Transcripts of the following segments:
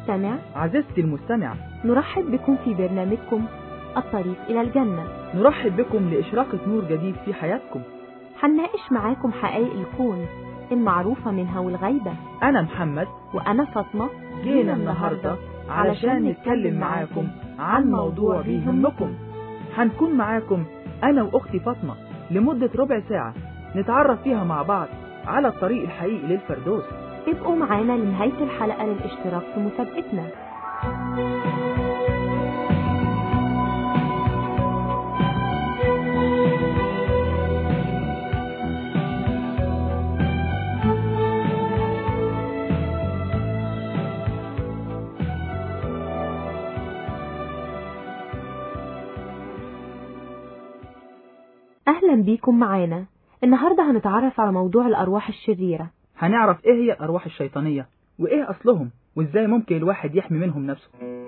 المستمع عزيزتي المستمع نرحب بكم في برنامجكم الطريق إلى الجنة نرحب بكم لإشراقة نور جديد في حياتكم هنناقش معاكم حقائق الكون المعروفة منها والغيبة أنا محمد وأنا فاطمة جينا النهاردة علشان نتكلم معاكم عن موضوع بيهمكم هنكون معاكم أنا وأختي فاطمة لمدة ربع ساعة نتعرف فيها مع بعض على الطريق الحقيقي للفردوس ابقوا معانا لنهاية الحلقة للاشتراك في مسابقتنا أهلا بيكم معانا النهاردة هنتعرف على موضوع الأرواح الشريرة هنعرف إيه هي الأرواح الشيطانية وإيه أصلهم وإزاي ممكن الواحد يحمي منهم نفسه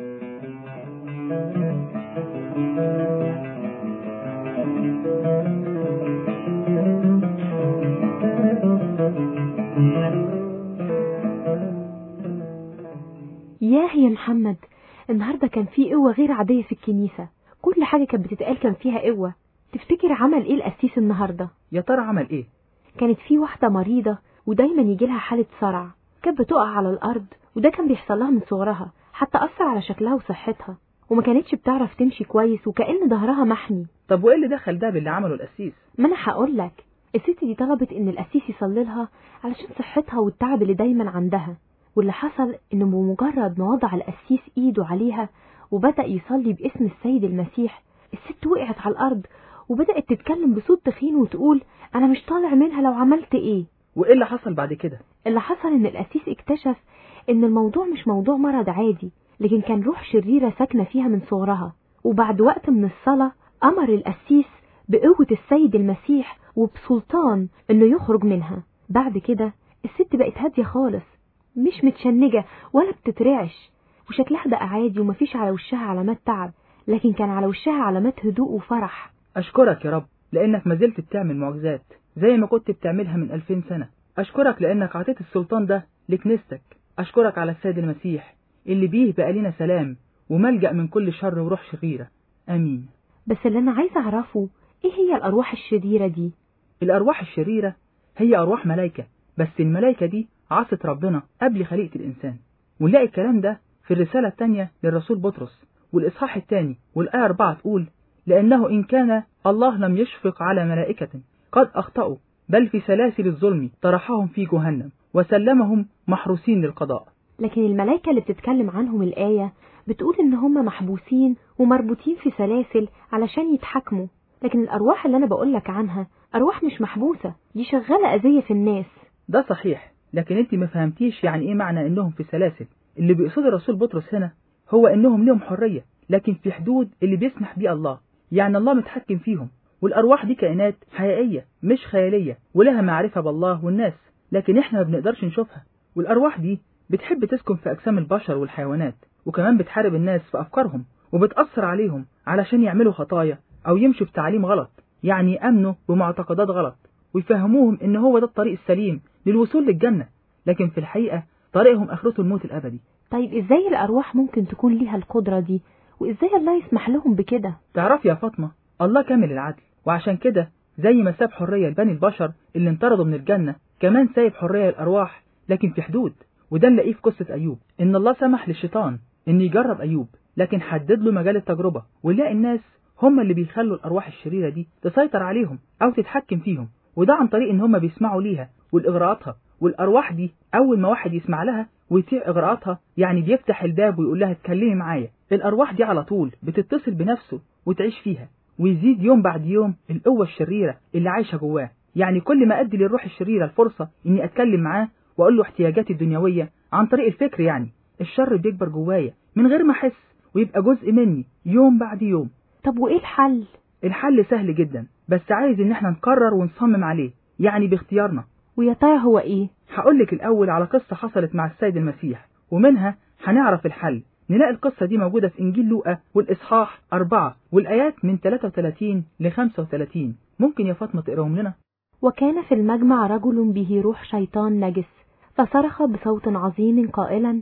ياه يا محمد النهاردة كان في قوة غير عادية في الكنيسة كل حاجة كانت بتتقال كان فيها قوة تفتكر عمل ايه القسيس النهاردة يا ترى عمل إيه كانت في واحدة مريضة ودايما يجي لها حالة صرع كانت بتقع على الأرض وده كان بيحصل لها من صغرها حتى أثر على شكلها وصحتها وما كانتش بتعرف تمشي كويس وكأن ظهرها محمي طب وإيه اللي دخل ده باللي عمله القسيس ما أنا هقول لك الست دي طلبت إن القسيس يصلي لها علشان صحتها والتعب اللي دايما عندها واللي حصل إنه بمجرد ما وضع القسيس إيده عليها وبدأ يصلي باسم السيد المسيح الست وقعت على الأرض وبدأت تتكلم بصوت تخين وتقول أنا مش طالع منها لو عملت إيه وإيه اللي حصل بعد كده اللي حصل إن القسيس اكتشف إن الموضوع مش موضوع مرض عادي لكن كان روح شريرة ساكنة فيها من صغرها وبعد وقت من الصلاة أمر القسيس بقوة السيد المسيح وبسلطان إنه يخرج منها بعد كده الست بقت هادية خالص مش متشنجة ولا بتترعش وشكلها بقى عادي ومفيش على وشها علامات تعب لكن كان على وشها علامات هدوء وفرح أشكرك يا رب لأنك ما زلت بتعمل معجزات زي ما كنت بتعملها من ألفين سنة أشكرك لأنك عطيت السلطان ده لكنيستك أشكرك على السيد المسيح اللي بيه بقى لنا سلام وملجأ من كل شر وروح شريرة آمين بس اللي أنا عايزة أعرفه إيه هي الأرواح الشريرة دي الأرواح الشريرة هي أرواح ملايكة بس الملايكة دي عصت ربنا قبل خليقة الإنسان ونلاقي الكلام ده في الرسالة الثانية للرسول بطرس والإصحاح الثاني والآية 4 تقول لأنه إن كان الله لم يشفق على ملائكة قد أخطأوا بل في سلاسل الظلم طرحهم في جهنم وسلمهم محروسين للقضاء لكن الملائكة اللي بتتكلم عنهم الآية بتقول إن هم محبوسين ومربوطين في سلاسل علشان يتحكموا لكن الأرواح اللي أنا بقولك عنها أرواح مش محبوسة دي شغالة أذية في الناس ده صحيح لكن انت ما فهمتيش يعني ايه معنى انهم في سلاسل اللي بيقصد الرسول بطرس هنا هو انهم لهم حرية لكن في حدود اللي بيسمح بيه الله يعني الله متحكم فيهم والأرواح دي كائنات حقيقية مش خيالية ولها معرفة بالله والناس لكن احنا ما بنقدرش نشوفها والأرواح دي بتحب تسكن في أجسام البشر والحيوانات وكمان بتحارب الناس في أفكارهم وبتأثر عليهم علشان يعملوا خطايا أو يمشوا في تعليم غلط يعني يأمنوا بمعتقدات غلط ويفهموهم إن هو ده الطريق السليم للوصول للجنة لكن في الحقيقة طريقهم آخرته الموت الأبدي طيب إزاي الأرواح ممكن تكون ليها القدرة دي وإزاي الله يسمح لهم بكده تعرفي يا فاطمة الله كامل العدل وعشان كده زي ما ساب حرية لبني البشر اللي انطردوا من الجنة كمان سايب حرية للأرواح لكن في حدود وده نلاقيه في قصة أيوب إن الله سمح للشيطان إن يجرب أيوب لكن حدد له مجال التجربة ونلاقي الناس هم اللي بيخلوا الأرواح الشريرة دي تسيطر عليهم أو تتحكم فيهم وده عن طريق إن هم بيسمعوا ليها والإغراءاتها والأرواح دي أول ما واحد يسمع لها ويطيع إغراءاتها يعني بيفتح الباب ويقول لها اتكلمي معايا الأرواح دي على طول بتتصل بنفسه وتعيش فيها ويزيد يوم بعد يوم القوة الشريرة اللي عايشة جواه يعني كل ما أدي للروح الشريرة الفرصة إني أتكلم معاه وأقول له احتياجاتي الدنيوية عن طريق الفكر يعني الشر بيكبر جوايا من غير ما أحس ويبقى جزء مني يوم بعد يوم طب وإيه الحل؟ الحل سهل جدا بس عايز إن احنا نقرر ونصمم عليه يعني باختيارنا ويا ترى هو إيه؟ هقولك الأول على قصة حصلت مع السيد المسيح ومنها هنعرف الحل نلاقي القصة دي موجودة في إنجيل لوقا والإصحاح أربعة والآيات من 33 ل 35 ممكن يا فاطمة تقراهم لنا؟ وكان في المجمع رجل به روح شيطان نجس فصرخ بصوت عظيم قائلا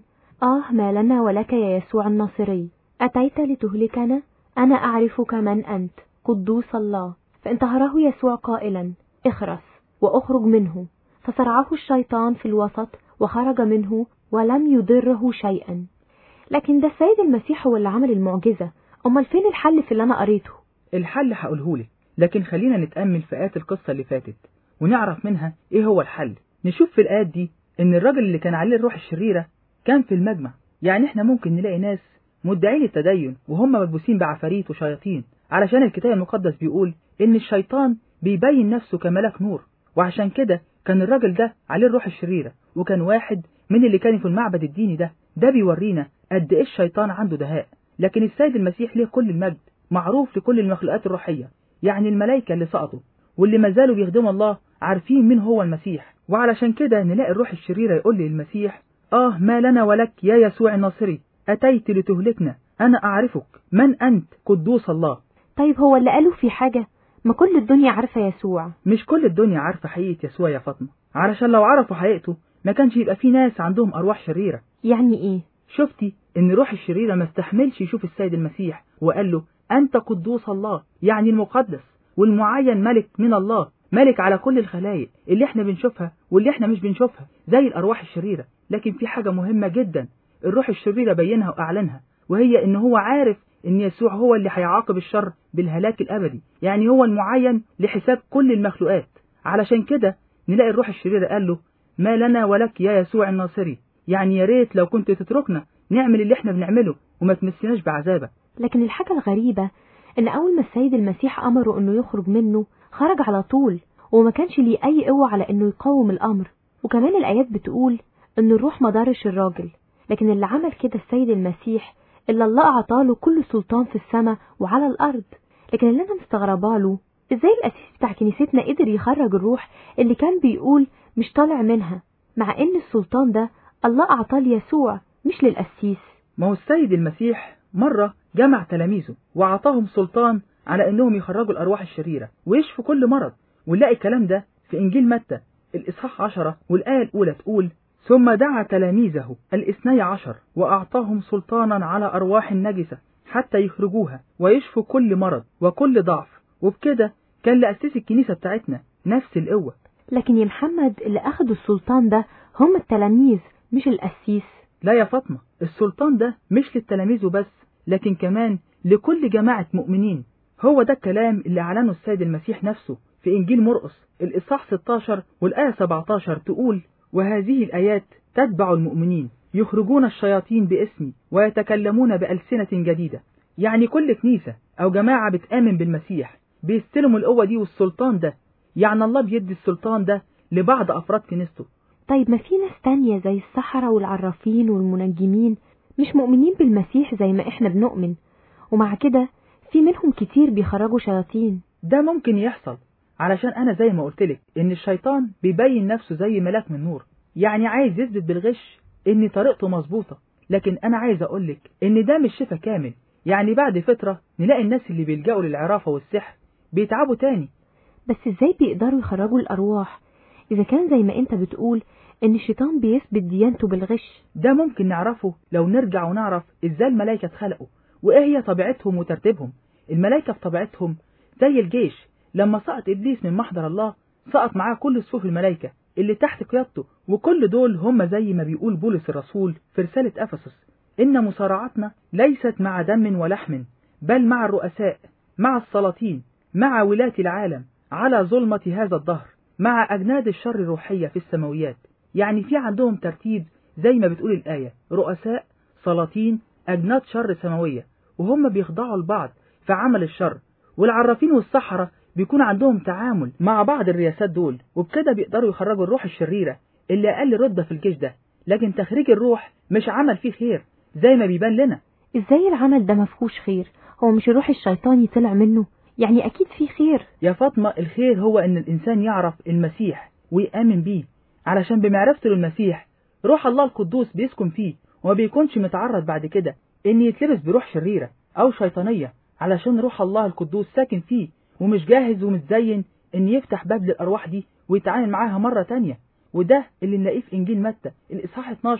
آه ما لنا ولك يا يسوع الناصري أتيت لتهلكنا أنا أعرفك من أنت قدوس الله فانتهره يسوع قائلا اخرس وأخرج منه فصرعه الشيطان في الوسط وخرج منه ولم يضره شيئا لكن ده السيد المسيح هو اللي عمل المعجزة أمال فين الحل في اللي أنا قريته الحل هقولهولك لكن خلينا نتأمل في آيات القصة اللي فاتت ونعرف منها إيه هو الحل نشوف في الآيات دي إن الراجل اللي كان عليه الروح الشريرة كان في المجمع يعني إحنا ممكن نلاقي ناس مدعين التدين وهم ملبوسين بعفاريت وشياطين علشان الكتاب المقدس بيقول إن الشيطان بيبين نفسه كملاك نور وعشان كده كان الراجل ده عليه الروح الشريرة وكان واحد من اللي كانوا في المعبد الديني ده ده بيورينا قد إيه الشيطان عنده دهاء لكن السيد المسيح ليه كل المجد معروف لكل المخلوقات الروحية يعني الملائكة اللي سقطوا واللي ما زالوا بيخدموا الله عارفين مين هو المسيح وعلشان كده نلاقي الروح الشريرة يقول للمسيح آه ما لنا ولك يا يسوع الناصري أتيت لتهلكنا أنا أعرفك من أنت قدوس الله طيب هو اللي قاله في حاجة ما كل الدنيا عارفة يسوع مش كل الدنيا عارفة حقيقة يسوع يا فاطمة علشان لو عرفوا حقيقته ما كانش يبقى في ناس عندهم أرواح شريرة يعني إيه شفتي إن روح الشريرة ما استحملش يشوف السيد المسيح وقال له أنت قدوس الله يعني المقدس والمعين ملك من الله ملك على كل الخلايق اللي احنا بنشوفها واللي احنا مش بنشوفها زي الأرواح الشريرة لكن في حاجة مهمة جدا الروح الشريرة بينها وأعلنها وهي إن هو عارف إن يسوع هو اللي هيعاقب الشر بالهلاك الأبدي يعني هو المعين لحساب كل المخلوقات علشان كده نلاقي الروح الشريرة قال له ما لنا ولك يا يسوع الناصري يعني يا ريت لو كنت تتركنا نعمل اللي احنا بنعمله وما تمسناش بعذابك لكن الحاجة الغريبة إن أول ما السيد المسيح أمره إنه يخرج منه خرج على طول وما كانش ليه أي قوة على إنه يقاوم الأمر وكمان الآيات بتقول إن الروح ما ضرش الراجل لكن اللي عمل كده السيد المسيح إلا الله أعطاله كل سلطان في السماء وعلى الأرض لكن اللي أنا مستغربة له إزاي الأسيس بتاع كنيستنا قدر يخرج الروح اللي كان بيقول مش طالع منها مع إن السلطان ده الله أعطاه ليسوع مش للقسيس ما هو السيد المسيح مرة جمع تلاميذه وأعطاهم سلطان على إنهم يخرجوا الأرواح الشريرة ويشفوا كل مرض ونلاقي الكلام ده في إنجيل متى الإصحاح عشرة والآية الأولى تقول ثم دعا تلاميذه الاثني عشر وأعطاهم سلطانا على أرواح النجسة حتى يخرجوها ويشفوا كل مرض وكل ضعف وبكده كان لأسيس الكنيسة بتاعتنا نفس القوة لكن يا محمد اللي أخدوا السلطان ده هم التلاميذ مش القسيس لا يا فاطمة السلطان ده مش للتلاميذ وبس لكن كمان لكل جماعة مؤمنين هو ده الكلام اللي أعلنه السيد المسيح نفسه في إنجيل مرقس الإصحاح 16 والآية 17 تقول وهذه الآيات تتبع المؤمنين يخرجون الشياطين باسمي ويتكلمون بألسنة جديدة يعني كل كنيسة أو جماعة بتآمن بالمسيح بيستلموا القوة دي والسلطان ده يعني الله بيدي السلطان ده لبعض أفراد كنيسته طيب ما في ناس تانية زي السحرة والعرافين والمنجمين مش مؤمنين بالمسيح زي ما احنا بنؤمن ومع كده في منهم كتير بيخرجوا شياطين ده ممكن يحصل علشان أنا زي ما قلتلك إن الشيطان بيبين نفسه زي ملاك من نور يعني عايز يثبت بالغش إن طريقته مظبوطة لكن أنا عايز أقولك إن ده مش شفا كامل يعني بعد فترة نلاقي الناس اللي بيلجأوا للعرافة والسحر بيتعبوا تاني بس ازاي بيقدروا يخرجوا الأرواح إذا كان زي ما انت بتقول إن الشيطان بيثبت ديانته بالغش ده ممكن نعرفه لو نرجع ونعرف إزاي الملائكة اتخلقوا وإيه هي طبيعتهم وترتيبهم الملائكة في طبيعتهم زي الجيش لما سقط إبليس من محضر الله سقط معاه كل صفوف الملائكة اللي تحت قيادته وكل دول هم زي ما بيقول بولس الرسول في رسالة أفسس إن مصارعتنا ليست مع دم ولحم بل مع الرؤساء مع السلاطين مع ولاة العالم على ظلمة هذا الدهر مع أجناد الشر الروحية في السماويات يعني في عندهم ترتيب زي ما بتقول الآية رؤساء سلاطين أجناد شر سماوية وهم بيخضعوا لبعض في عمل الشر والعرافين والسحرة بيكون عندهم تعامل مع بعض الرياسات دول وبكده بيقدروا يخرجوا الروح الشريرة اللي أقل ردة في الجيش ده لكن تخريج الروح مش عمل فيه خير زي ما بيبان لنا ازاي العمل ده مفهوش خير هو مش الروح الشيطاني طلع منه يعني أكيد في خير يا فاطمة الخير هو إن الإنسان يعرف المسيح ويآمن بيه علشان بمعرفته للمسيح روح الله القدوس بيسكن فيه وما بيكونش متعرض بعد كده إن يتلبس بروح شريرة أو شيطانية علشان روح الله القدوس ساكن فيه ومش جاهز ومتزين إن يفتح باب للأرواح دي ويتعامل معاها مرة تانية وده اللي نلاقيه في إنجيل متى الإصحاح 12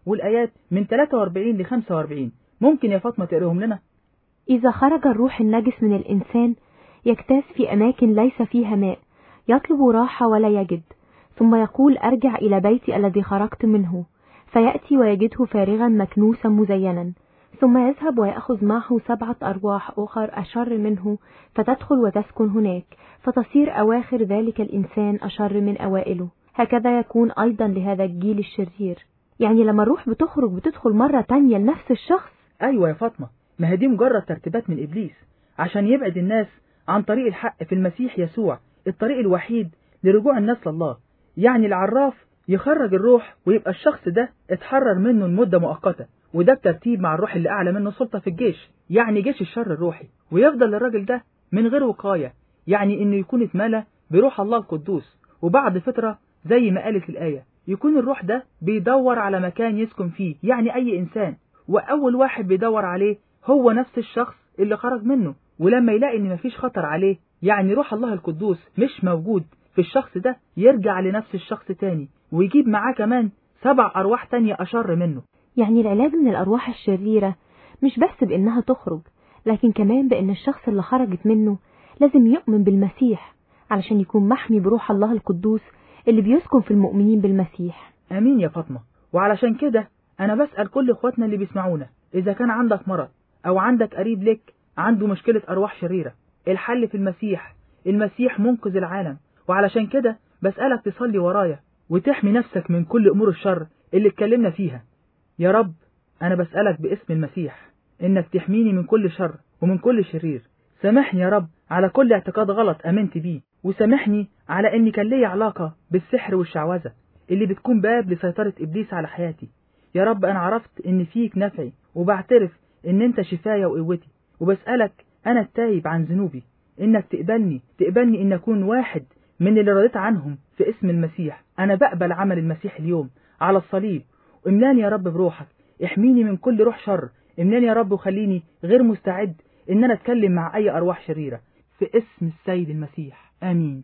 والآيات من 43 ل 45 ممكن يا فاطمة تقريهم لنا إذا خرج الروح النجس من الإنسان يجتاز في أماكن ليس فيها ماء يطلب راحة ولا يجد ثم يقول أرجع إلى بيتي الذي خرجت منه فيأتي ويجده فارغا مكنوسا مزينا ثم يذهب ويأخذ معه سبعة أرواح أخر أشر منه فتدخل وتسكن هناك فتصير أواخر ذلك الإنسان أشر من أوائله هكذا يكون أيضا لهذا الجيل الشرير يعني لما الروح بتخرج بتدخل مرة تانية لنفس الشخص أيوة يا فاطمة ما هي دي مجرد ترتيبات من إبليس عشان يبعد الناس عن طريق الحق في المسيح يسوع الطريق الوحيد لرجوع الناس لله يعني العراف يخرج الروح ويبقى الشخص ده اتحرر منه لمدة مؤقتة وده بترتيب مع الروح اللي أعلى منه سلطة في الجيش يعني جيش الشر الروحي ويفضل الراجل ده من غير وقاية يعني إنه يكون اتملى بروح الله القدوس وبعد فترة زي ما قالت الآية يكون الروح ده بيدور على مكان يسكن فيه يعني أي إنسان وأول واحد بيدور عليه هو نفس الشخص اللي خرج منه ولما يلاقي إن مفيش خطر عليه يعني روح الله القدوس مش موجود في الشخص ده يرجع لنفس الشخص تاني ويجيب معاه كمان سبع أرواح تانية أشر منه يعني العلاج من الأرواح الشريرة مش بس بإنها تخرج لكن كمان بإن الشخص اللي خرجت منه لازم يؤمن بالمسيح علشان يكون محمي بروح الله القدوس اللي بيسكن في المؤمنين بالمسيح آمين يا فاطمة وعلشان كده أنا بسأل كل إخواتنا اللي بيسمعونا إذا كان عندك مرض أو عندك قريب لك عنده مشكلة أرواح شريرة الحل في المسيح المسيح منقذ العالم وعلشان كده بسألك تصلي ورايا وتحمي نفسك من كل أمور الشر اللي اتكلمنا فيها يا رب أنا بسألك باسم المسيح إنك تحميني من كل شر ومن كل شرير سامحني يا رب على كل اعتقاد غلط أمنت بيه وسامحني على إني كان لي علاقة بالسحر والشعوذة اللي بتكون باب لسيطرة إبليس على حياتي يا رب أنا عرفت إن فيك نفعي وبعترف إن أنت شفايا وقوتي وبسألك أنا التايب عن ذنوبي إنك تقبلني تقبلني إن أكون واحد من اللي رضيت عنهم في اسم المسيح أنا بقبل عمل المسيح اليوم على الصليب املاني يا رب بروحك احميني من كل روح شر املاني يا رب وخليني غير مستعد ان انا اتكلم مع اي ارواح شريرة في اسم السيد المسيح امين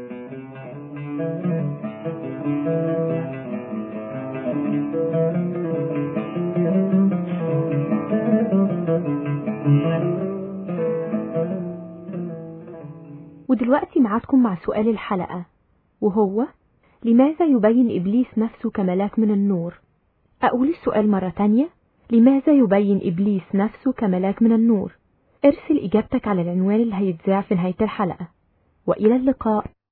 ودلوقتي معادكم مع سؤال الحلقة وهو لماذا يبين إبليس نفسه كملاك من النور أقول السؤال مرة تانية لماذا يبين إبليس نفسه كملاك من النور ارسل إجابتك على العنوان اللي هيتذاع في نهاية الحلقة وإلى اللقاء